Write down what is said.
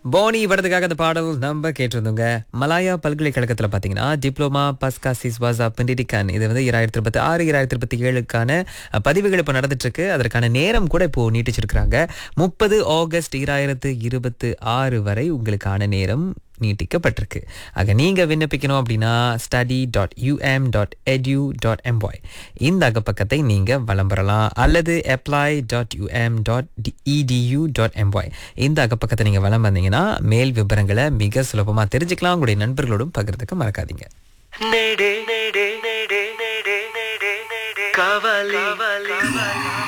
போனி படத்துக்காக அந்த பாடல் நம்ம கேட்டிருந்தோங்க மலாயா பல்கலைக்கழகத்தில் பார்த்தீங்கன்னா டிப்ளமா பஸ்காசிஸ் வாசா பெண்டிடிகான் இது வந்து இராயிரத்தி இருபத்தி ஆறு இராயிரத்தி இருபத்தி ஏழுக்கான அஹ், பதிவுகள் இப்போ நடந்துட்டு இருக்கு அதற்கான நேரம் கூட இப்போ நீட்டிச்சிருக்கிறாங்க முப்பது ஆகஸ்ட் இராயிரத்து இருபத்தி ஆறு வரை உங்களுக்கான நேரம் நீட்டிக்கப்பட்டிருக்கு ஆக நீங்க விண்ணப்பிக்கணும் அப்படின்னா study dot UM dot edu dot MY இந்த அகப்பக்கத்தை நீங்க வலம் பெறலாம் அல்லது apply dot UM dot edu dot MY இந்த அகப்பக்கத்தை நீங்க வலம் வந்தீங்கன்னா மேல் விவரங்களை மிக சுலபமா தெரிஞ்சுக்கலாம் உங்களுடைய நண்பர்களோடும் பகிர்ந்துக்க மறக்காதீங்க நேடே நேடே நேடே நேடே நேடே நேடே கவலை